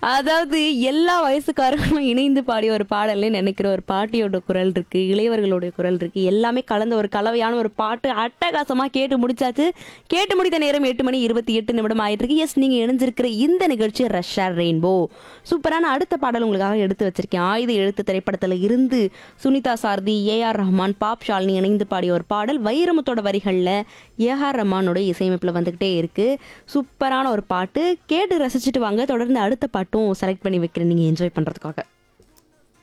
அதாவது எல்லா வயசுக்காரங்களும் இணைந்து பாடிய ஒரு பாடல்னு நினைக்கிற ஒரு பாட்டியோட குரல் இருக்கு இளையவர்களுடைய குரல் இருக்கு எல்லாமே கலந்த ஒரு கலவையான ஒரு பாட்டு அட்டகாசமா கேட்டு முடிச்சாச்சு கேட்டு முடித்த நேரம் எட்டு மணி இருபத்தி எட்டு நிமிடம் ஆயிட்டு இருக்கு எஸ் நீங்க இணைஞ்சிருக்கிற இந்த நிகழ்ச்சி ரஷ்ஷார் ரெயின்போ சூப்பரான அடுத்த பாடல் உங்களுக்காக எடுத்து வச்சிருக்கேன் ஆயுத எழுத்து திரைப்படத்துல இருந்து Sunitha Sarathi A R Rahman Pop Shalini இணைந்து பாடிய ஒரு பாடல் வைரமுத்தோட வரிகள்ல ஏ ஆர் ரஹ்மானோட இசையமைப்புல வந்துகிட்டே இருக்கு சூப்பரான ஒரு பாட்டு கேட்டு ரசிச்சுட்டு வாங்க தொடர்ந்து அடுத்த பாட்டும் செலக்ட் பண்ணி வைக்கிறேன் நீங்க என்ஜாய் பண்றதுக்காக